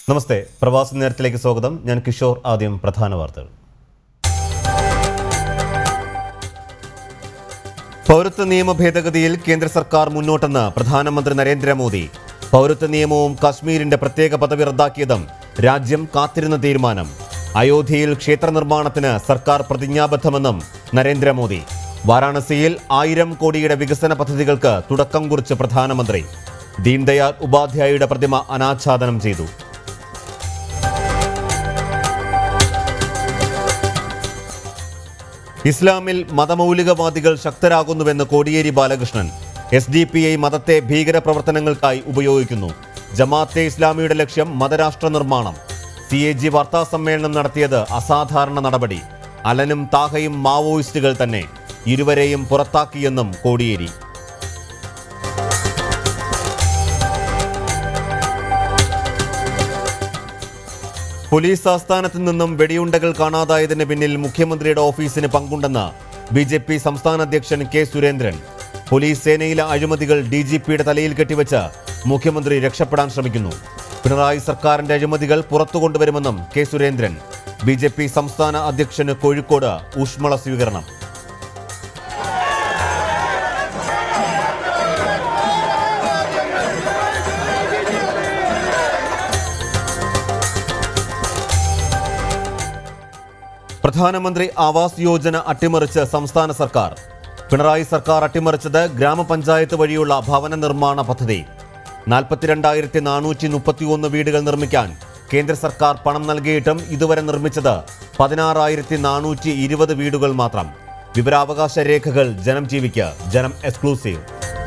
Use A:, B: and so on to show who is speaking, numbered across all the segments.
A: നമസ്തെ പ്രവാസി നേരത്തിലേക്ക് സ്വാഗതം ഞാൻ കിഷോർ ആദ്യം പ്രധാന വാർത്തകൾ പൗരത്വ നിയമ ഭേദഗതിയിൽ കേന്ദ്ര സർക്കാർ മുന്നോട്ടെന്ന് പ്രധാനമന്ത്രി നരേന്ദ്രമോദി പൗരത്വ നിയമവും കാശ്മീരിന്റെ പ്രത്യേക പദവി റദ്ദാക്കിയതും രാജ്യം കാത്തിരുന്ന തീരുമാനം അയോധ്യയിൽ ക്ഷേത്ര നിർമ്മാണത്തിന് സർക്കാർ പ്രതിജ്ഞാബദ്ധമെന്നും നരേന്ദ്രമോദി വാരാണസിയിൽ ആയിരം കോടിയുടെ വികസന പദ്ധതികൾക്ക് തുടക്കം കുറിച്ച് പ്രധാനമന്ത്രി ദീൻദയാൽ ഉപാധ്യായയുടെ പ്രതിമ അനാച്ഛാദനം ചെയ്തു ഇസ്ലാമിൽ മതമൗലികവാദികൾ ശക്തരാകുന്നുവെന്ന് Kodiyeri Balakrishnan S D P I മതത്തെ ഭീകരപ്രവർത്തനങ്ങൾക്കായി ഉപയോഗിക്കുന്നു ജമാഅത്തെ ഇസ്ലാമിയുടെ ലക്ഷ്യം മതരാഷ്ട്ര നിർമ്മാണം സി എ ജി വാർത്താ സമ്മേളനം നടത്തിയത് അസാധാരണ നടപടി അലനും താഹയും മാവോയിസ്റ്റുകൾ തന്നെ ഇരുവരെയും പുറത്താക്കിയെന്നും കോടിയേരി പോലീസ് ആസ്ഥാനത്ത് നിന്നും വെടിയുണ്ടകൾ കാണാതായതിന് പിന്നിൽ മുഖ്യമന്ത്രിയുടെ ഓഫീസിന് പങ്കുണ്ടെന്ന് ബി ജെ പി സംസ്ഥാന അധ്യക്ഷൻ കെ സുരേന്ദ്രൻ പോലീസ് സേനയിലെ അഴിമതികൾ ഡി ജി പിയുടെ തലയിൽ കെട്ടിവെച്ച് മുഖ്യമന്ത്രി രക്ഷപ്പെടാൻ ശ്രമിക്കുന്നു പിണറായി സർക്കാരിന്റെ അഴിമതികൾ പുറത്തു കൊണ്ടുവരുമെന്നും K Surendran B J P സംസ്ഥാന അധ്യക്ഷന് കോഴിക്കോട് ഊഷ്മള സ്വീകരണം പ്രധാനമന്ത്രി ആവാസ് യോജന അട്ടിമറിച്ച് സംസ്ഥാന സർക്കാർ പിണറായി സർക്കാർ അട്ടിമറിച്ചത് ഗ്രാമപഞ്ചായത്ത് വഴിയുള്ള ഭവന നിർമ്മാണ പദ്ധതി നാൽപ്പത്തിരണ്ടായിരത്തി നാനൂറ്റി മുപ്പത്തിയൊന്ന് വീടുകൾ നിർമ്മിക്കാൻ കേന്ദ്ര സർക്കാർ പണം നൽകിയിട്ടും ഇതുവരെ നിർമ്മിച്ചത് പതിനാറായിരത്തി നാനൂറ്റി ഇരുപത് വീടുകൾ മാത്രം വിവരാവകാശ രേഖകൾ ജനം ജീവിക്ക് ജനം എക്സ്ക്ലൂസീവ്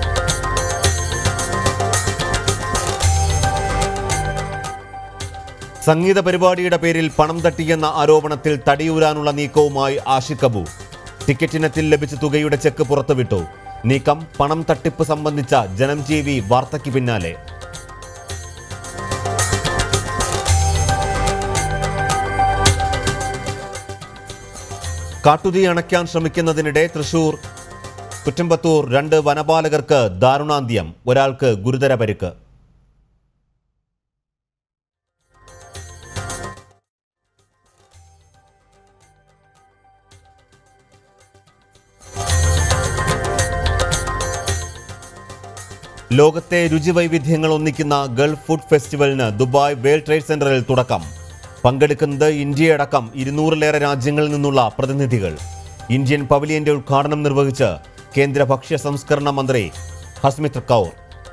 A: സംഗീത പരിപാടിയുടെ പേരിൽ പണം തട്ടിയെന്ന ആരോപണത്തിൽ തടിയൂരാനുള്ള നീക്കവുമായി ആഷിഖ് അബു ടിക്കറ്റിനത്തിൽ ലഭിച്ച തുകയുടെ ചെക്ക് പുറത്തുവിട്ടു നീക്കം പണം തട്ടിപ്പ് സംബന്ധിച്ച ജനം ടി വി വാർത്തയ്ക്ക് പിന്നാലെ കാട്ടുതീ അണയ്ക്കാൻ ശ്രമിക്കുന്നതിനിടെ തൃശൂർ കുറ്റമ്പത്തൂർ രണ്ട് വനപാലകർക്ക് ദാരുണാന്ത്യം ഒരാൾക്ക് ഗുരുതര പരിക്ക് ലോകത്തെ രുചിവൈവിധ്യങ്ങൾ ഒന്നിക്കുന്ന ഗൾഫ് ഫുഡ് ഫെസ്റ്റിവലിന് ദുബായ് വേൾഡ് ട്രേഡ് സെന്ററിൽ തുടക്കം പങ്കെടുക്കുന്നത് ഇന്ത്യയടക്കം ഇരുന്നൂറിലേറെ രാജ്യങ്ങളിൽ നിന്നുള്ള പ്രതിനിധികൾ ഇന്ത്യൻ പവലിയന്റെ ഉദ്ഘാടനം നിർവഹിച്ച് കേന്ദ്ര ഭക്ഷ്യ സംസ്കരണ മന്ത്രി ഹസ്മിത് കൗർ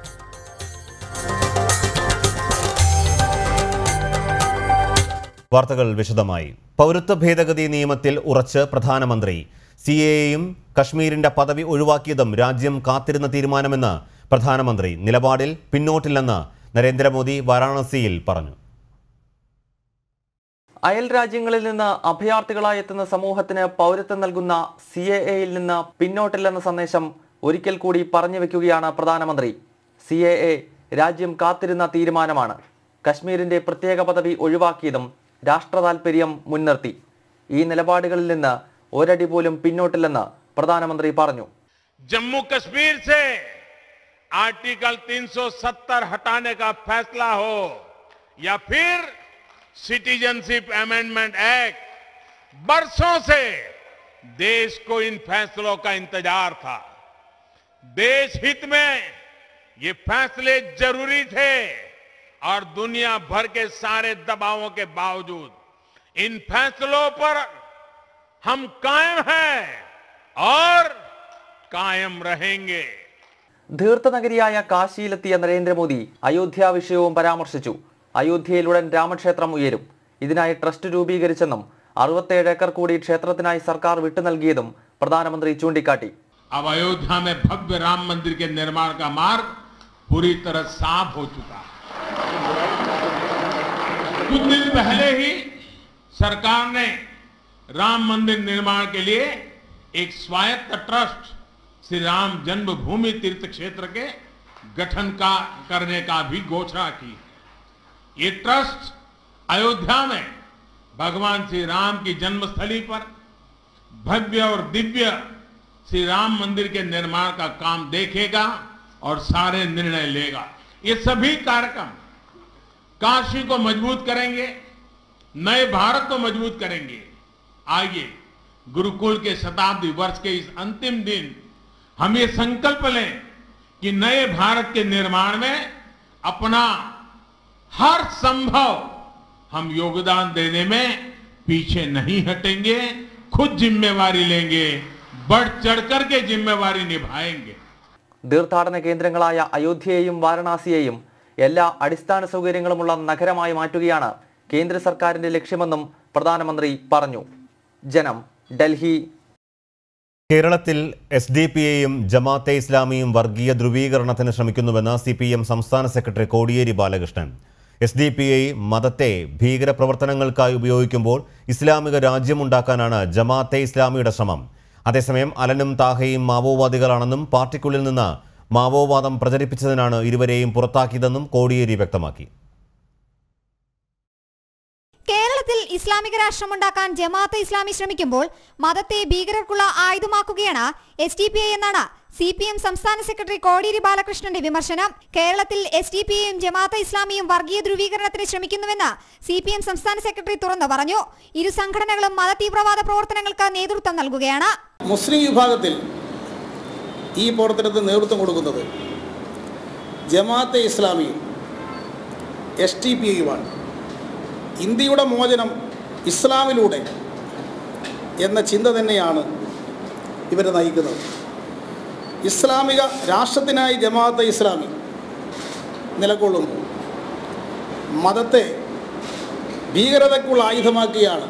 A: വാർത്തകൾ വിശദമായി പൗരത്വ ഭേദഗതി നിയമത്തിൽ ഉറച്ച് പ്രധാനമന്ത്രി സി എയും കശ്മീരിന്റെ പദവി ഒഴിവാക്കിയതും രാജ്യം കാത്തിരുന്ന തീരുമാനമെന്ന് പ്രധാനമന്ത്രി നിലപാടിൽ പിന്നോട്ടില്ലെന്ന് നരേന്ദ്രമോദി വാരാണസിയിൽ പറഞ്ഞു
B: അയൽ രാജ്യങ്ങളിൽ നിന്ന് അഭയാർത്ഥികളായി എത്തുന്ന സമൂഹത്തിന് പൗരത്വം നൽകുന്ന സി എ എയിൽ നിന്ന് പിന്നോട്ടില്ലെന്ന സന്ദേശം ഒരിക്കൽ കൂടി പറഞ്ഞു വെക്കുകയാണ് പ്രധാനമന്ത്രി സി എ എ രാജ്യം കാത്തിരുന്ന തീരുമാനമാണ് കശ്മീരിന്റെ പ്രത്യേക പദവി ഒഴിവാക്കിയതും രാഷ്ട്ര താൽപര്യം മുൻനിർത്തി ഈ നിലപാടുകളിൽ നിന്ന് ഒരടി പോലും പിന്നോട്ടില്ലെന്ന് പ്രധാനമന്ത്രി പറഞ്ഞു
C: जम्मू कश्मीर से आर्टिकल 370 हटाने का फैसला हो या फिर सिटीजनशिप अमेंडमेंट एक्ट बरसों से देश को इन फैसलों का इंतजार था देश हित में ये फैसले जरूरी थे और दुनिया भर के सारे दबावों के बावजूद इन फैसलों पर हम कायम हैं और कायम रहेंगे
B: ധീർത്ഥനഗരിയായ കാശിയിലെത്തിയ നരേന്ദ്രമോദി അയോധ്യ വിഷയവും പരാമർശിച്ചു അയോധ്യയിൽ ഉടൻ രാമക്ഷേത്രം ഉയരും ഇതിനായി ട്രസ്റ്റ് രൂപീകരിച്ചെന്നും അറുപത്തേഴ് ഏക്കർ കൂടി ക്ഷേത്രത്തിനായി സർക്കാർ വിട്ടു നൽകിയതും പ്രധാനമന്ത്രി ചൂണ്ടിക്കാട്ടി
C: अब अयोध्या में भव्य राम मंदिर के निर्माण का मार्ग पूरी तरह साफ हो चुका है कुछ दिन पहले ही सरकार ने राम मंदिर निर्माण के लिए एक स्वायत्त ट्रस्ट श्री राम जन्मभूमि तीर्थ क्षेत्र के गठन का करने का भी घोषणा की ये ट्रस्ट अयोध्या में भगवान श्री राम की जन्मस्थली पर भव्य और दिव्य श्री राम मंदिर के निर्माण का काम देखेगा और सारे निर्णय लेगा ये सभी कार्यक्रम काशी को मजबूत करेंगे नए भारत को मजबूत करेंगे आइए गुरुकुल के शताब्दी वर्ष के इस अंतिम दिन हम ये संकल्प लें कि नए भारत के निर्माण में अपना हर संभव हम योगदान देने में पीछे नहीं हटेंगे खुद जिम्मेवारी लेंगे बढ़ चढ़कर के जिम्मेवारी निभाएंगे
B: തീർത്ഥാടന കേന്ദ്രങ്ങളായ അയോധ്യയെയും വാരണാസിയെയും എല്ലാ അടിസ്ഥാന സൗകര്യങ്ങളുമുള്ള നഗരമായി മാറ്റുകയാണ് കേന്ദ്ര സർക്കാരിന്റെ ലക്ഷ്യമെന്നും പ്രധാനമന്ത്രി പറഞ്ഞു ജനം ഡൽഹി
A: കേരളത്തിൽ എസ് ഡി പി ഐയും ജമാഅത്തെ ഇസ്ലാമിയും വർഗീയ ധ്രുവീകരണത്തിന് ശ്രമിക്കുന്നുവെന്ന് സി പി എം സംസ്ഥാന secretary Kodiyeri Balakrishnan S D P I മതത്തെ ഭീകരപ്രവർത്തനങ്ങൾക്കായി ഉപയോഗിക്കുമ്പോൾ ഇസ്ലാമിക രാജ്യമുണ്ടാക്കാനാണ് ജമാഅത്തെ ഇസ്ലാമിയുടെ ശ്രമം അതേസമയം അലനും താഹയും മാവോവാദികളാണെന്നും പാർട്ടിക്കുള്ളിൽ നിന്ന് മാവോവാദം പ്രചരിപ്പിച്ചതിനാണ് ഇരുവരെയും പുറത്താക്കിയതെന്നും കോടിയേരി വ്യക്തമാക്കി
D: കേരളത്തിൽ ഇസ്ലാമിക രാഷ്ട്രമുണ്ടാക്കാൻ ജമാഅത്തെ ഇസ്ലാമി ശ്രമിക്കുമ്പോൾ മതത്തെ ഭീകരർക്കുള്ള ആയുധമാക്കുകയാണ് എസ് ഡി പി ഐ എന്നാണ് സി പി എം സംസ്ഥാന സെക്രട്ടറി കോടിയേരി ബാലകൃഷ്ണന്റെ വിമർശനം കേരളത്തിൽ എസ് ഡി പി ഐയും ജമാഅത്തെ ഇസ്ലാമിയും വർഗീയ ധ്രുവീകരണത്തിന് ശ്രമിക്കുന്നുവെന്ന് സി പി എം സംസ്ഥാന സെക്രട്ടറി തുറന്നു പറഞ്ഞു ഇരു സംഘടനകളും മത തീവ്രവാദ പ്രവർത്തനങ്ങൾക്ക് നേതൃത്വം നൽകുകയാണ്
E: മുസ്ലിം വിഭാഗത്തിൽ ഈ പ്രവർത്തനത്തിന് നേതൃത്വം കൊടുക്കുന്നത് ജമാഅത്തെ ഇസ്ലാമിയും എസ് ടി പി ഐയുമാണ് ഇന്ത്യയുടെ മോചനം ഇസ്ലാമിലൂടെ എന്ന ചിന്ത തന്നെയാണ് ഇവരെ നയിക്കുന്നത് ഇസ്ലാമിക രാഷ്ട്രത്തിനായി ജമാഅത്തെ ഇസ്ലാമി നിലകൊള്ളുമ്പോൾ മതത്തെ ഭീകരതയ്ക്കുള്ള ആയുധമാക്കിയാണ്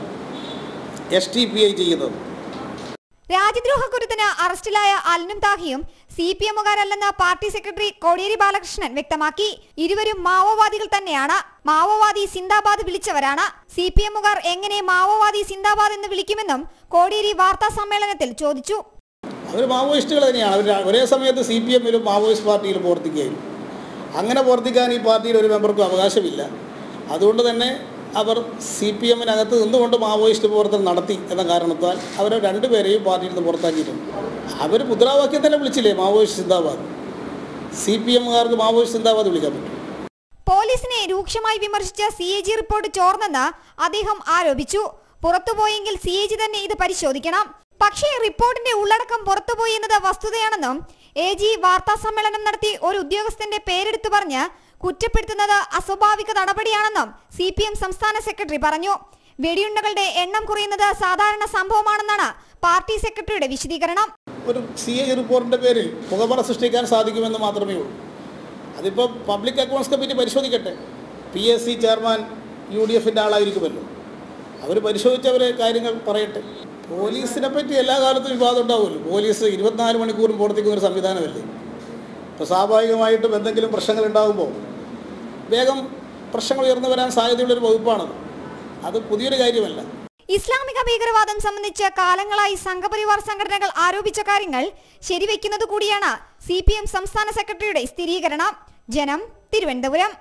E: എസ് ടി പി ഐ ചെയ്യുന്നത്
D: രാജ്യദ്രോഹ കുറ്റത്തിന് അറസ്റ്റിലായ അൽനും താഹിയും സി പി എമ്മുകാരല്ലെന്ന് പാർട്ടി സെക്രട്ടറി കോടിയേരി ബാലകൃഷ്ണൻ വ്യക്തമാക്കി ഇരുവരും മാവോവാദികൾ തന്നെയാണ് മാവോവാദി സിന്ദാബാദ് വിളിച്ചവരാണ് സി പി എമ്മുകാർ എങ്ങനെ മാവോവാദി സിന്ദാബാദ് എന്ന് വിളിക്കുമെന്നും കോടിയേരി വാർത്താ സമ്മേളനത്തിൽ ചോദിച്ചു
E: അവർ മാവോയിസ്റ്റുകൾ തന്നെയാണ് അവർ ഒരേ സമയത്ത് സി പി എമ്മിലും മാവോയിസ്റ്റ് പാർട്ടിയിലും പ്രവർത്തിക്കുകയും അങ്ങനെ പ്രവർത്തിക്കാൻ ഈ പാർട്ടിയിൽ ഒരു മെമ്പർക്കും അവകാശമില്ല അതുകൊണ്ട് തന്നെ അവർ സി പി എമ്മിനകത്ത് നിന്നുകൊണ്ട് മാവോയിസ്റ്റ് പ്രവർത്തനം നടത്തി എന്ന കാരണത്താൽ അവരെ രണ്ടുപേരെയും പാർട്ടിയിൽ നിന്ന് പുറത്താക്കിയിട്ടുണ്ട് അവർ മുദ്രാവാക്യം തന്നെ വിളിച്ചില്ലേ മാവോയിസ്റ്റ് സിന്ദാബാദ് സി പി എമ്മുകാർക്ക് മാവോയിസ്റ്റ് സിന്ദാബാദ് വിളിക്കാൻ പറ്റും
D: പോലീസിനെ രൂക്ഷമായി വിമർശിച്ച സി എ ജി റിപ്പോർട്ട് ചോർന്നെന്ന് അദ്ദേഹം ആരോപിച്ചു പുറത്തുപോയെങ്കിൽ സി എ ജി തന്നെ ഇത് പരിശോധിക്കണം പക്ഷേ റിപ്പോർട്ടിന്റെ ഉള്ളടക്കം പുറത്തുപോയി എന്നത് വസ്തുതയാണെന്നും എ ജി വാർത്താ സമ്മേളനം നടത്തി ഒരു ഉദ്യോഗസ്ഥന്റെ പേരെടുത്തു പറഞ്ഞ് കുറ്റപ്പെടുത്തുന്നത് അസ്വാഭാവിക നടപടിയാണെന്നും സി പി എം സംസ്ഥാന സെക്രട്ടറി പറഞ്ഞു വെടിയുണ്ടകളുടെ എണ്ണം കുറയുന്നത് സാധാരണ സംഭവമാണെന്നാണ് പാർട്ടി സെക്രട്ടറിയുടെ വിശദീകരണം
E: ഒരു സി എ റിപ്പോർട്ടിൻ്റെ പേരിൽ പുകമറ സൃഷ്ടിക്കാൻ സാധിക്കുമെന്ന് മാത്രമേ ഉള്ളൂ അതിപ്പോൾ പബ്ലിക് അക്കൗണ്ട്സ് കമ്മിറ്റി പരിശോധിക്കട്ടെ P S C chairman U D എഫിൻ്റെ ആളായിരിക്കുമല്ലോ അവർ പരിശോധിച്ചവരെ കാര്യങ്ങൾ പറയട്ടെ പോലീസിനെ പറ്റി എല്ലാ കാലത്തും വിവാദം ഉണ്ടാവുമല്ലോ പോലീസ് ഇരുപത്തിനാല് മണിക്കൂറും പ്രവർത്തിക്കുന്ന ഒരു സംവിധാനമല്ലേ അപ്പോൾ സ്വാഭാവികമായിട്ടും എന്തെങ്കിലും പ്രശ്നങ്ങൾ ഉണ്ടാകുമ്പോൾ വേഗം പ്രശ്നങ്ങൾ ഉയർന്നു വരാൻ സാധ്യതയുള്ളൊരു വകുപ്പാണത് അത് പുതിയൊരു കാര്യമല്ല
D: ഇസ്ലാമിക ഭീകരവാദം സംബന്ധിച്ച് കാലങ്ങളായി സംഘപരിവാർ സംഘടനകൾ ആരോപിച്ച കാര്യങ്ങൾ ശരിവെക്കുന്നത് കൂടിയാണ് സി പി എം സംസ്ഥാന സെക്രട്ടറിയുടെ സ്ഥിരീകരണം ജനം തിരുവനന്തപുരം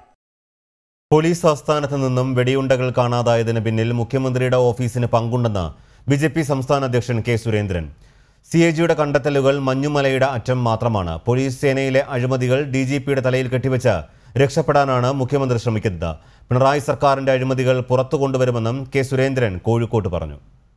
A: പോലീസ് ആസ്ഥാനത്ത് നിന്നും വെടിയുണ്ടകൾ കാണാതായതിന് പിന്നിൽ മുഖ്യമന്ത്രിയുടെ ഓഫീസിന് പങ്കുണ്ടെന്ന് ബി ജെ പി സംസ്ഥാന അധ്യക്ഷൻ കെ സുരേന്ദ്രൻ സി എ ജിയുടെ കണ്ടെത്തലുകൾ മഞ്ഞുമലയുടെ അറ്റം മാത്രമാണ് പോലീസ് സേനയിലെ അഴിമതികൾ ഡി ജി പിയുടെ തലയിൽ കെട്ടിവെച്ച് രക്ഷപ്പെടാനാണ് മുഖ്യമന്ത്രി ശ്രമിക്കുന്നത് പിണറായി സർക്കാരിന്റെ അഴിമതികൾ പുറത്തു കൊണ്ടുവരുമെന്നും കെ സുരേന്ദ്രൻ കോഴിക്കോട്ട് പറഞ്ഞു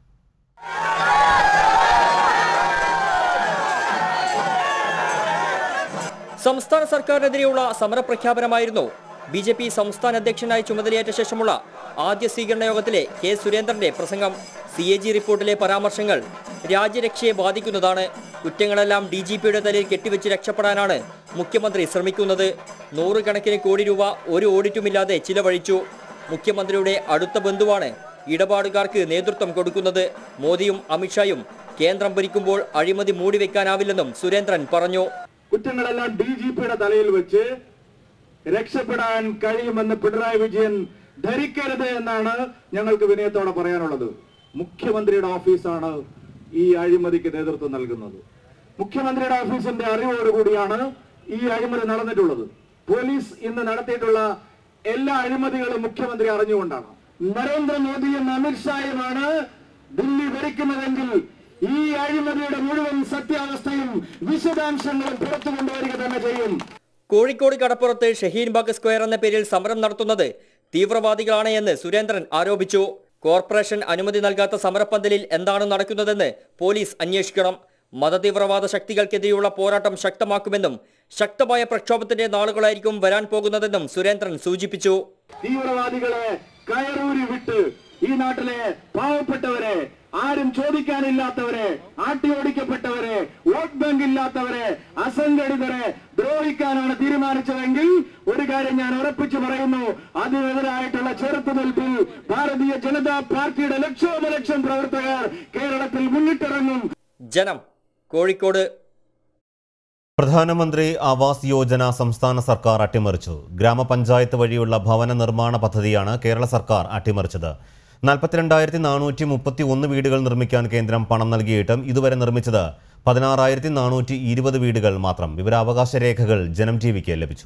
F: സംസ്ഥാന സർക്കാരിനെതിരെയുള്ള സമരപ്രഖ്യാപനമായിരുന്നു ബി ജെ പി സംസ്ഥാന അധ്യക്ഷനായി ചുമതലയേറ്റ ശേഷമുള്ള ആദ്യ സ്വീകരണ യോഗത്തിലെ കെ സുരേന്ദ്രന്റെ പ്രസംഗം സി എ ജി റിപ്പോർട്ടിലെ പരാമർശങ്ങൾ രാജ്യരക്ഷയെ ബാധിക്കുന്നതാണ് കുറ്റങ്ങളെല്ലാം ഡി ജി പിയുടെ തലയിൽ കെട്ടിവെച്ച് രക്ഷപ്പെടാനാണ് മുഖ്യമന്ത്രി ശ്രമിക്കുന്നത് നൂറുകണക്കിന് കോടി രൂപ ഒരു ഓഡിറ്റുമില്ലാതെ ചിലവഴിച്ചു മുഖ്യമന്ത്രിയുടെ അടുത്ത ബന്ധുവാണ് ഇടപാടുകാർക്ക് നേതൃത്വം കൊടുക്കുന്നത് മോദിയും അമിത്ഷായും കേന്ദ്രം ഭരിക്കുമ്പോൾ അഴിമതി മൂടിവെക്കാനാവില്ലെന്നും സുരേന്ദ്രൻ പറഞ്ഞു
G: കുറ്റങ്ങളെല്ലാം ഡി ജി പിയുടെ തലയിൽ വെച്ച് രക്ഷപ്പെടാൻ കഴിയുമെന്ന് പിണറായി വിജയൻ ധരിക്കരുത് എന്നാണ് ഞങ്ങൾക്ക് വിനയത്തോടെ പറയാനുള്ളത് മുഖ്യമന്ത്രിയുടെ ഓഫീസാണ് ഈ അഴിമതിക്ക് നേതൃത്വം നൽകുന്നത് മുഖ്യമന്ത്രിയുടെ ഓഫീസിന്റെ അറിവോടുകൂടിയാണ് ഈ അഴിമതി നടന്നിട്ടുള്ളത് പോലീസ് ഇന്ന് നടത്തിയിട്ടുള്ള എല്ലാ അഴിമതികളും മുഖ്യമന്ത്രി അറിഞ്ഞുകൊണ്ടാണ് നരേന്ദ്രമോദിയും അമിത്ഷായുമാണ് ദില്ലി ഭരിക്കുന്നതെങ്കിൽ ഈ അഴിമതിയുടെ മുഴുവൻ സത്യാവസ്ഥയും വിശദാംശങ്ങളും പുറത്തു കൊണ്ടുവരിക തന്നെ ചെയ്യും
F: കോഴിക്കോട് കടപ്പുറത്ത് ഷഹീൻ ബാഗ് സ്ക്വയർ എന്ന പേരിൽ സമരം നടത്തുന്നത് തീവ്രവാദികളാണ് എന്ന് സുരേന്ദ്രൻ ആരോപിച്ചു കോർപ്പറേഷൻ അനുമതി നൽകാത്ത സമരപ്പന്തലിൽ എന്താണ് നടക്കുന്നതെന്ന് പോലീസ് അന്വേഷിക്കണം മതതീവ്രവാദ ശക്തികൾക്കെതിരെയുള്ള പോരാട്ടം ശക്തമാക്കുമെന്നും ശക്തമായ പ്രക്ഷോഭത്തിന്റെ നാളുകളായിരിക്കും വരാൻ പോകുന്നതെന്നും സുരേന്ദ്രൻ സൂചിപ്പിച്ചു
G: തീവ്രവാദികളെ കയറൂരി വിട്ട് ഈ നാട്ടിലെ പാവപ്പെട്ടവരെ ആരും ചോദിക്കാനില്ലാത്തവരെ ആട്ടിയോടിക്കപ്പെട്ടവരെ വോട്ട് ബാങ്ക് ഇല്ലാത്തവരെ അസംഘടിതരെ ദ്രോഹിക്കാനാണ് തീരുമാനിച്ചതെങ്കിൽ ഒരു കാര്യം ഞാൻ ഉറപ്പിച്ചു പറയുന്നു അതിനെതിരായിട്ടുള്ള ചെറുത്തുനിൽപ്പിൽ ഭാരതീയ ജനതാ പാർട്ടിയുടെ ലക്ഷോപലക്ഷം പ്രവർത്തകർ കേരളത്തിൽ മുന്നിട്ടിറങ്ങും
F: ജനം കോഴിക്കോട്
A: പ്രധാനമന്ത്രി ആവാസ് യോജന സംസ്ഥാന സർക്കാർ അട്ടിമറിച്ചു ഗ്രാമപഞ്ചായത്ത് വഴിയുള്ള ഭവന നിർമ്മാണ പദ്ധതിയാണ് കേരള സർക്കാർ അട്ടിമറിച്ചത് നാൽപ്പത്തിരണ്ടായിരത്തി നാനൂറ്റി മുപ്പത്തി ഒന്ന് വീടുകൾ നിർമ്മിക്കാൻ കേന്ദ്രം പണം നൽകിയിട്ടും ഇതുവരെ നിർമ്മിച്ചത് പതിനാറായിരത്തി നാനൂറ്റി ഇരുപത് വീടുകൾ മാത്രം വിവരാവകാശ രേഖകൾ ജനം ടി വിക്ക് ലഭിച്ചു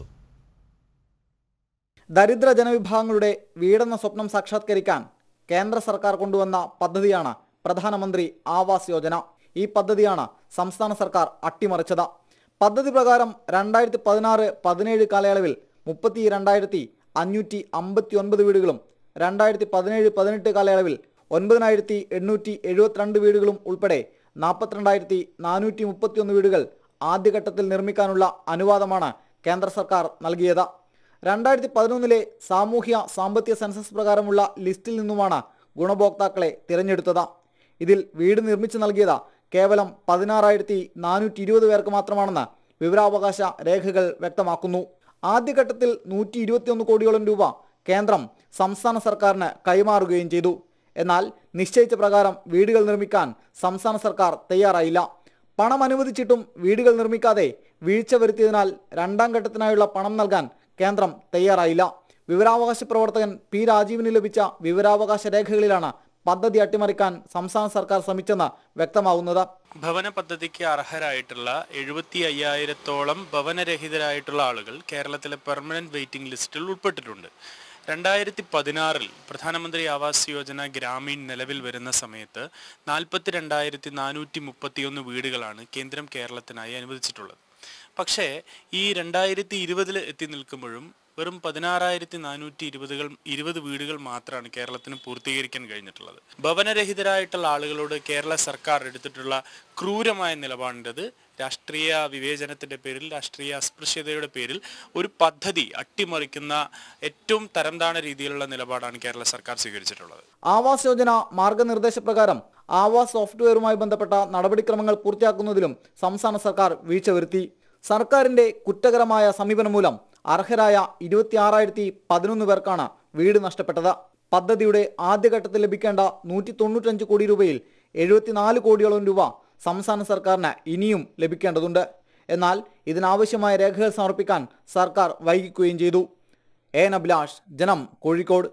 H: ദരിദ്ര ജനവിഭാഗങ്ങളുടെ വീടെന്ന സ്വപ്നം സാക്ഷാത്കരിക്കാൻ കേന്ദ്ര സർക്കാർ കൊണ്ടുവന്ന പദ്ധതിയാണ് പ്രധാനമന്ത്രി ആവാസ് യോജന ഈ പദ്ധതിയാണ് സംസ്ഥാന സർക്കാർ അട്ടിമറിച്ചത് പദ്ധതി പ്രകാരം രണ്ടായിരത്തി പതിനാറ് പതിനേഴ് കാലയളവിൽ മുപ്പത്തി രണ്ടായിരത്തി അഞ്ഞൂറ്റി അമ്പത്തി ഒൻപത് വീടുകളും രണ്ടായിരത്തി പതിനേഴ് പതിനെട്ട് കാലയളവിൽ ഒൻപതിനായിരത്തി എണ്ണൂറ്റി എഴുപത്തിരണ്ട് വീടുകളും ഉൾപ്പെടെ നാൽപ്പത്തിരണ്ടായിരത്തി നാനൂറ്റി മുപ്പത്തിയൊന്ന് വീടുകൾ ആദ്യഘട്ടത്തിൽ നിർമ്മിക്കാനുള്ള അനുവാദമാണ് കേന്ദ്ര സർക്കാർ നൽകിയത് രണ്ടായിരത്തി പതിനൊന്നിലെ സാമൂഹ്യ സാമ്പത്തിക സെൻസസ് പ്രകാരമുള്ള ലിസ്റ്റിൽ നിന്നുമാണ് ഗുണഭോക്താക്കളെ തിരഞ്ഞെടുത്തത് ഇതിൽ വീട് നിർമ്മിച്ചു നൽകിയത് കേവലം പതിനാറായിരത്തി നാനൂറ്റി ഇരുപത് പേർക്ക് മാത്രമാണെന്ന് വിവരാവകാശ രേഖകൾ വ്യക്തമാക്കുന്നു ആദ്യഘട്ടത്തിൽ നൂറ്റി ഇരുപത്തിയൊന്ന് കോടിയോളം രൂപ കേന്ദ്രം സംസ്ഥാന സർക്കാരിന് കൈമാറുകയും ചെയ്തു എന്നാൽ നിശ്ചയിച്ച പ്രകാരം വീടുകൾ നിർമ്മിക്കാൻ സംസ്ഥാന സർക്കാർ തയ്യാറായില്ല പണം അനുവദിച്ചിട്ടും വീടുകൾ നിർമ്മിക്കാതെ വീഴ്ച വരുത്തിയതിനാൽ രണ്ടാം ഘട്ടത്തിനായുള്ള പണം നൽകാൻ കേന്ദ്രം തയ്യാറായില്ല വിവരാവകാശ പ്രവർത്തകൻ പി രാജീവിന് ലഭിച്ച വിവരാവകാശ രേഖകളിലാണ് പദ്ധതി അട്ടിമറിക്കാൻ സംസ്ഥാന സർക്കാർ ശ്രമിച്ചെന്ന് വ്യക്തമാവുന്നത്
I: ഭവന പദ്ധതിക്ക് അർഹരായിട്ടുള്ള എഴുപത്തി അയ്യായിരത്തോളം ഭവനരഹിതരായിട്ടുള്ള ആളുകൾ കേരളത്തിലെ പെർമനന്റ് വെയിറ്റിംഗ് ലിസ്റ്റിൽ ഉൾപ്പെട്ടിട്ടുണ്ട് രണ്ടായിരത്തി പതിനാറിൽ പ്രധാനമന്ത്രി ആവാസ് യോജന ഗ്രാമീൺ നിലവിൽ വരുന്ന സമയത്ത് നാൽപ്പത്തി രണ്ടായിരത്തി നാനൂറ്റി മുപ്പത്തിയൊന്ന് വീടുകളാണ് കേന്ദ്രം കേരളത്തിനായി അനുവദിച്ചിട്ടുള്ളത് പക്ഷേ ഈ രണ്ടായിരത്തി ഇരുപതിൽ എത്തി നിൽക്കുമ്പോഴും വെറും പതിനാറായിരത്തി നാനൂറ്റി ഇരുപതുകൾ ഇരുപത് വീടുകൾ മാത്രമാണ് കേരളത്തിന് പൂർത്തീകരിക്കാൻ കഴിഞ്ഞിട്ടുള്ളത് ഭവനരഹിതരായിട്ടുള്ള ആളുകളോട് കേരള സർക്കാർ എടുത്തിട്ടുള്ള ക്രൂരമായ നിലപാടിൻ്റെത് രാഷ്ട്രീയ വിവേചനത്തിൻ്റെ പേരിൽ രാഷ്ട്രീയ അസ്പൃശ്യതയുടെ പേരിൽ ഒരു പദ്ധതി അട്ടിമറിക്കുന്ന ഏറ്റവും തരംതാണ രീതിയിലുള്ള നിലപാടാണ് കേരള സർക്കാർ സ്വീകരിച്ചിട്ടുള്ളത്
H: ആവാസ് യോജന മാർഗനിർദ്ദേശപ്രകാരം ആവാസ് സോഫ്റ്റ്വെയറുമായി ബന്ധപ്പെട്ട നടപടിക്രമങ്ങൾ പൂർത്തിയാക്കുന്നതിലും സംസ്ഥാന സർക്കാർ വീഴ്ച വരുത്തി സർക്കാരിന്റെ കുറ്റകരമായ സമീപനം മൂലം അർഹരായ ഇരുപത്തിയാറായിരത്തി പതിനൊന്ന് പേർക്കാണ് വീട് നഷ്ടപ്പെട്ടത് പദ്ധതിയുടെ ആദ്യഘട്ടത്തിൽ ലഭിക്കേണ്ട നൂറ്റി തൊണ്ണൂറ്റഞ്ച് കോടി രൂപയിൽ എഴുപത്തിനാല് കോടിയോളം രൂപ സംസ്ഥാന സർക്കാരിന് ഇനിയും ലഭിക്കേണ്ടതുണ്ട് എന്നാൽ ഇതിനാവശ്യമായ രേഖകൾ സമർപ്പിക്കാൻ സർക്കാർ വൈകിക്കുകയും ചെയ്തു എ എൻ അഭിലാഷ് ജനം കോഴിക്കോട്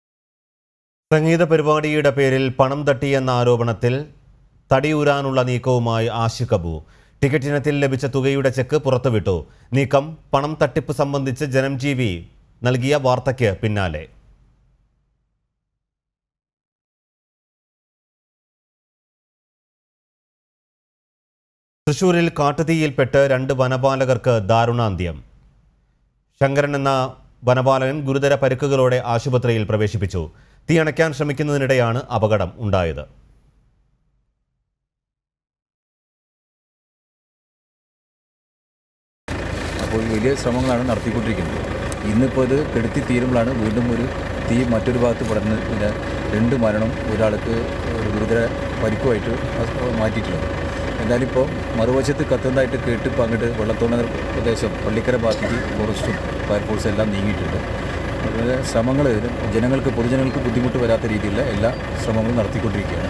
A: സംഗീത പരിപാടിയുടെ പേരിൽ പണം തട്ടിയെന്ന ആരോപണത്തിൽ തടിയൂരാനുള്ള നീക്കവുമായി ആഷിഖ് അബു ടിക്കറ്റ് ഇനത്തിൽ ലഭിച്ച തുകയുടെ ചെക്ക് പുറത്തുവിട്ടു നീക്കം പണം തട്ടിപ്പ് സംബന്ധിച്ച് ജനം ടി വി നൽകിയ വാർത്തയ്ക്ക് പിന്നാലെ തൃശൂരിൽ കാട്ടുതീയിൽപ്പെട്ട് രണ്ട് വനപാലകർക്ക് ദാരുണാന്ത്യം ശങ്കരൻ എന്ന വനപാലകൻ ഗുരുതര പരിക്കുകളോടെ ആശുപത്രിയിൽ പ്രവേശിപ്പിച്ചു തീ അണയ്ക്കാൻ ശ്രമിക്കുന്നതിനിടെയാണ് അപകടം ഉണ്ടായത്
J: അപ്പോൾ വലിയ ശ്രമങ്ങളാണ് നടത്തിക്കൊണ്ടിരിക്കുന്നത് ഇന്നിപ്പോൾ ഇത് കെടുത്തി തീരുമ്പോഴാണ് വീണ്ടും ഒരു തീ മറ്റൊരു ഭാഗത്ത് പടർന്ന് പിന്നെ രണ്ട് മരണം ഒരാൾക്ക് ഒരു ഗുരുതര പരിക്കുമായിട്ട് അത് മാറ്റിയിട്ടുള്ളത് എന്തായാലും ഇപ്പോൾ മറുവശത്ത് കത്തുന്നതായിട്ട് കേട്ട് ഇപ്പോൾ അങ്ങോട്ട് വെള്ളത്തോണ പ്രദേശം പള്ളിക്കര ഭാഗത്തേക്ക് ഫോറസ്റ്റും ഫയർഫോഴ്സും എല്ലാം നീങ്ങിയിട്ടുണ്ട് അതുപോലെ ശ്രമങ്ങൾ ജനങ്ങൾക്ക് പൊതുജനങ്ങൾക്ക് ബുദ്ധിമുട്ട് വരാത്ത രീതിയിലുള്ള എല്ലാ ശ്രമങ്ങളും നടത്തിക്കൊണ്ടിരിക്കുകയാണ്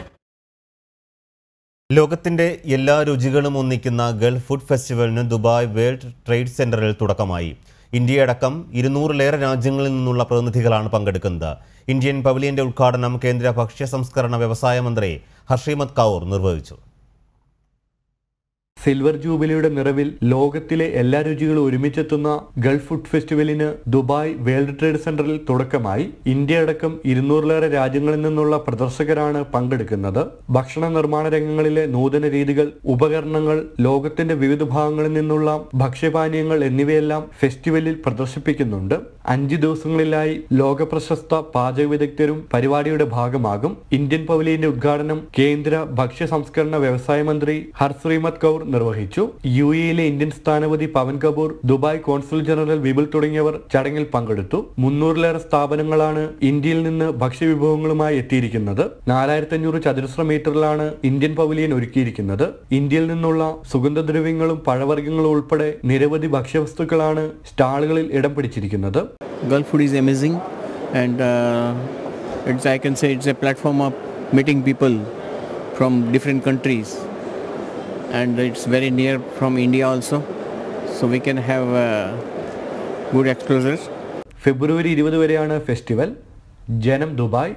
A: ലോകത്തിന്റെ എല്ലാ രുചികളും ഒന്നിക്കുന്ന ഗൾഫ് ഫുഡ് ഫെസ്റ്റിവലിന് ദുബായ് വേൾഡ് ട്രേഡ് സെന്ററിൽ തുടക്കമായി ഇന്ത്യയടക്കം ഇരുന്നൂറിലേറെ രാജ്യങ്ങളിൽ നിന്നുള്ള പ്രതിനിധികളാണ് പങ്കെടുക്കുന്നത് ഇന്ത്യൻ പവലിയന്റെ ഉദ്ഘാടനം കേന്ദ്ര ഭക്ഷ്യ സംസ്കരണ വ്യവസായ മന്ത്രി ഹർഷിമത് കൗർ നിർവഹിച്ചു
K: സിൽവർ ജൂബിലിയുടെ നിറവിൽ ലോകത്തിലെ എല്ലാ രുചികളും ഒരുമിച്ചെത്തുന്ന ഗൾഫ് ഫുഡ് ഫെസ്റ്റിവലിന് ദുബായ് വേൾഡ് ട്രേഡ് സെന്ററിൽ തുടക്കമായി ഇന്ത്യ അടക്കം ഇരുന്നൂറിലേറെ രാജ്യങ്ങളിൽ നിന്നുള്ള പ്രദർശകരാണ് പങ്കെടുക്കുന്നത് ഭക്ഷണ നിർമ്മാണ രംഗങ്ങളിലെ നൂതന രീതികൾ ഉപകരണങ്ങൾ ലോകത്തിന്റെ വിവിധ ഭാഗങ്ങളിൽ നിന്നുള്ള ഭക്ഷ്യപാനീയങ്ങൾ എന്നിവയെല്ലാം ഫെസ്റ്റിവലിൽ പ്രദർശിപ്പിക്കുന്നുണ്ട് അഞ്ച് ദിവസങ്ങളിലായി ലോകപ്രശസ്ത പാചക വിദഗ്ധരും പരിപാടിയുടെ ഭാഗമാകും ഇന്ത്യൻ പവലിയന്റെ ഉദ്ഘാടനം കേന്ദ്ര ഭക്ഷ്യ സംസ്കരണ വ്യവസായ മന്ത്രി ഹർശ്രീമത് കൗർ നിർവഹിച്ചു യു എയിലെ ഇന്ത്യൻ സ്ഥാനപതി Pavan Kapoor Dubai consul general Vipul തുടങ്ങിയവർ ചടങ്ങിൽ പങ്കെടുത്തു മുന്നൂറിലേറെ സ്ഥാപനങ്ങളാണ് ഇന്ത്യയിൽ നിന്ന് ഭക്ഷ്യവിഭവങ്ങളുമായി എത്തിയിരിക്കുന്നത് നാലായിരത്തി അഞ്ഞൂറ് ചതുരശ്ര മീറ്ററിലാണ് ഇന്ത്യൻ പവലിയൻ ഒരുക്കിയിരിക്കുന്നത് ഇന്ത്യയിൽ നിന്നുള്ള സുഗന്ധദ്രവ്യങ്ങളും പഴവർഗ്ഗങ്ങളും ഉൾപ്പെടെ നിരവധി ഭക്ഷ്യവസ്തുക്കളാണ് സ്റ്റാളുകളിൽ ഇടം പിടിച്ചിരിക്കുന്നത്
L: Gulf food is amazing, and uh, it's I can say it's a platform of meeting people from different countries, and it's very near from India also, so we can have uh, good exposures.
K: ഫെബ്രുവരി ഇരുപത് വരെയാണ് festival ജനം Dubai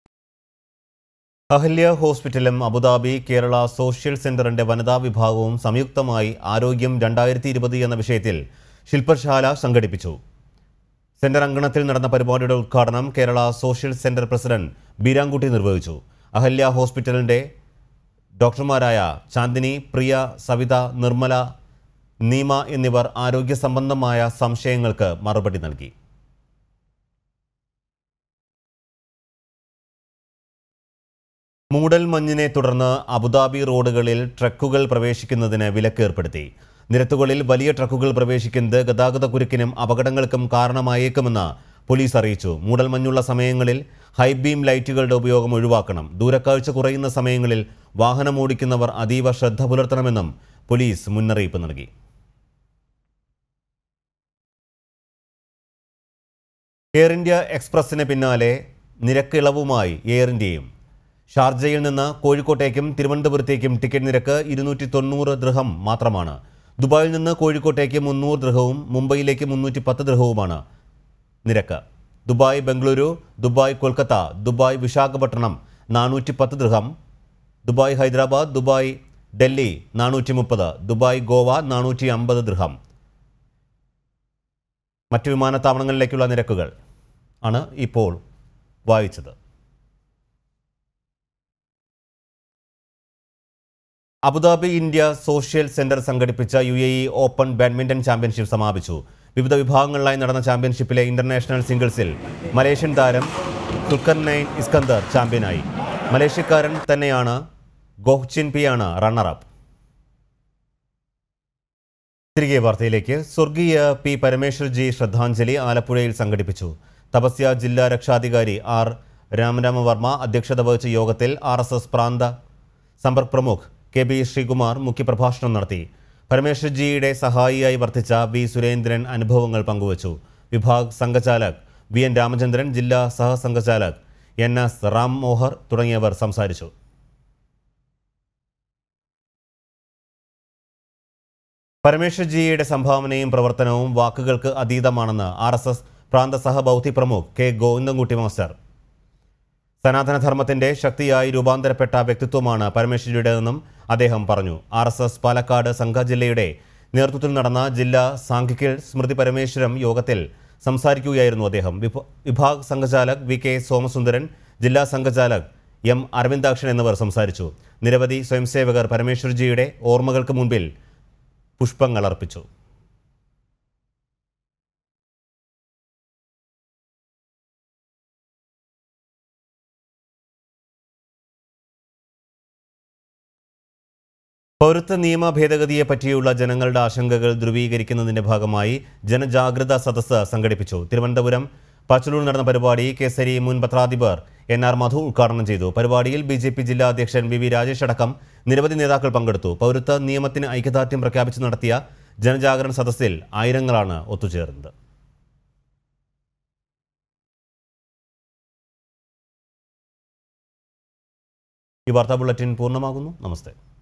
A: Ahalya ഹോസ്പിറ്റലും Abu Dhabi Kerala social സെന്ററിന്റെ വനിതാ വിഭാഗവും സംയുക്തമായി ആരോഗ്യം രണ്ടായിരത്തി ഇരുപത് എന്ന വിഷയത്തിൽ ശില്പശാല സംഘടിപ്പിച്ചു സെന്റർ അങ്കണത്തിൽ നടന്ന പരിപാടിയുടെ ഉദ്ഘാടനം Kerala social centre president Beerankutty നിർവഹിച്ചു അഹല്യ ഹോസ്പിറ്റലിന്റെ ഡോക്ടർമാരായ ചാന്ദിനി പ്രിയ സവിത നിർമ്മല നീമ എന്നിവർ ആരോഗ്യ സംബന്ധമായ സംശയങ്ങൾക്ക് മറുപടി നൽകി മൂടൽ മഞ്ഞിനെ തുടർന്ന് അബുദാബി റോഡുകളിൽ ട്രക്കുകൾ പ്രവേശിക്കുന്നതിന് വിലക്ക് ഏർപ്പെടുത്തി നിരത്തുകളിൽ വലിയ ട്രക്കുകൾ പ്രവേശിക്കുന്നത് ഗതാഗത കുരുക്കിനും അപകടങ്ങൾക്കും കാരണമായേക്കുമെന്ന് പോലീസ് അറിയിച്ചു മൂടൽമഞ്ഞുള്ള സമയങ്ങളിൽ ഹൈബീം ലൈറ്റുകളുടെ ഉപയോഗം ഒഴിവാക്കണം ദൂരക്കാഴ്ച കുറയുന്ന സമയങ്ങളിൽ വാഹനമോടിക്കുന്നവർ അതീവ ശ്രദ്ധ പുലർത്തണമെന്നും പോലീസ് മുന്നറിയിപ്പ് നൽകി എയർ ഇന്ത്യ എക്സ്പ്രസിന് പിന്നാലെ നിരക്കിളവുമായി എയർ ഇന്ത്യയും ഷാർജയിൽ നിന്ന് കോഴിക്കോട്ടേക്കും തിരുവനന്തപുരത്തേക്കും ടിക്കറ്റ് നിരക്ക് ഇരുന്നൂറ്റി തൊണ്ണൂറ് ദൃഹം മാത്രമാണ് ദുബായിൽ നിന്ന് കോഴിക്കോട്ടേക്ക് മുന്നൂറ് ദൃഹവും മുംബൈയിലേക്ക് മുന്നൂറ്റി പത്ത് ദൃഹവുമാണ് നിരക്ക് Dubai Bengaluru Dubai Kolkata Dubai Visakhapatnam നാനൂറ്റി പത്ത് ദൃഹം ദുബായ് ഹൈദരാബാദ് ദുബായ് ഡൽഹി നാനൂറ്റി മുപ്പത് ദുബായ് ഗോവ നാനൂറ്റി അമ്പത് ദൃഹം മറ്റ് വിമാനത്താവളങ്ങളിലേക്കുള്ള നിരക്കുകൾ ആണ് ഇപ്പോൾ വായിച്ചത് അബുദാബി ഇന്ത്യ സോഷ്യൽ സെന്റർ സംഘടിപ്പിച്ച U A E open badminton championship സമാപിച്ചു വിവിധ വിഭാഗങ്ങളിലായി നടന്ന ചാമ്പ്യൻഷിപ്പിലെ ഇന്റർനാഷണൽ സിംഗിൾസിൽ മലേഷ്യൻ താരം തുൽക്കർനൈൻ ഇസ്കന്ദർ ചാമ്പ്യനായി മലേഷ്യക്കാരൻ തന്നെയാണ് ഗോഹ്ചിൻ പിയാണ് റണ്ണറപ്പ് തിരികെ വാർത്തയിലേക്ക് സ്വർഗീയ പി പരമേശ്വർജി ശ്രദ്ധാഞ്ജലി ആലപ്പുഴയിൽ സംഘടിപ്പിച്ചു തപസ്യ ജില്ലാ രക്ഷാധികാരി ആർ രാമരാമവർമ്മ അധ്യക്ഷത വഹിച്ച യോഗത്തിൽ ആർ എസ് എസ് പ്രാന്ത സമ്പർക്ക് പ്രമുഖ് കെ ബി ശ്രീകുമാർ മുഖ്യപ്രഭാഷണം നടത്തി പരമേശ്വർജിയുടെ സഹായിയായി വർത്തിച്ച വി സുരേന്ദ്രൻ അനുഭവങ്ങൾ പങ്കുവച്ചു വിഭാഗ് സംഘചാലക് വി എൻ രാമചന്ദ്രൻ ജില്ലാ സഹസംഘചാലക് എൻ എസ് റാം മോഹർ തുടങ്ങിയവർ സംസാരിച്ചു പരമേശ്വർജിയുടെ സംഭാവനയും പ്രവർത്തനവും വാക്കുകൾക്ക് അതീതമാണെന്ന് ആർ എസ് എസ് പ്രാന്ത സഹബൗദ്ധി പ്രമുഖ് കെ ഗോവിന്ദൻകുട്ടി മാസ്റ്റർ സനാതനധർമ്മത്തിന്റെ ശക്തിയായി രൂപാന്തരപ്പെട്ട വ്യക്തിത്വമാണ് പരമേശ്വരിയുടേതെന്നും അദ്ദേഹം പറഞ്ഞു ആർ എസ് എസ് പാലക്കാട് സംഘ ജില്ലയുടെ നേതൃത്വത്തിൽ നടന്ന ജില്ലാ സാംഘികൽ സ്മൃതി പരമേശ്വരം യോഗത്തിൽ സംസാരിക്കുകയായിരുന്നു അദ്ദേഹം വിഭ- വിഭാഗ് സംഘചാലക് വി കെ സോമസുന്ദരൻ ജില്ലാ സംഘചാലക് എം അരവിന്ദാക്ഷൻ എന്നിവർ സംസാരിച്ചു നിരവധി സ്വയംസേവകർ പരമേശ്വർജിയുടെ ഓർമ്മകൾക്ക് മുൻപിൽ പുഷ്പങ്ങൾ അർപ്പിച്ചു പൗരത്വ നിയമ ഭേദഗതിയെ പറ്റിയുള്ള ജനങ്ങളുടെ ആശങ്കകൾ ധ്രുവീകരിക്കുന്നതിന്റെ ഭാഗമായി ജനജാഗ്രത സദസ്സ് സംഘടിപ്പിച്ചു തിരുവനന്തപുരം പച്ചലൂർ നടന്ന പരിപാടി കേസരി മുൻ പത്രാധിപർ എൻ ആർ മധു ഉദ്ഘാടനം ചെയ്തു പരിപാടിയിൽ ബി ജെ പി ജില്ലാ അധ്യക്ഷൻ വി വി രാജേഷ് അടക്കം നിരവധി നേതാക്കൾ പങ്കെടുത്തു പൗരത്വ നിയമത്തിന് ഐക്യദാർഢ്യം പ്രഖ്യാപിച്ചു നടത്തിയ ജനജാഗരണ സദസ്സിൽ ആയിരങ്ങളാണ് ഒത്തുചേർന്നത് ഈ വാർത്താ ബുള്ളറ്റിൻ പൂർണ്ണമാകുന്നു നമസ്തേ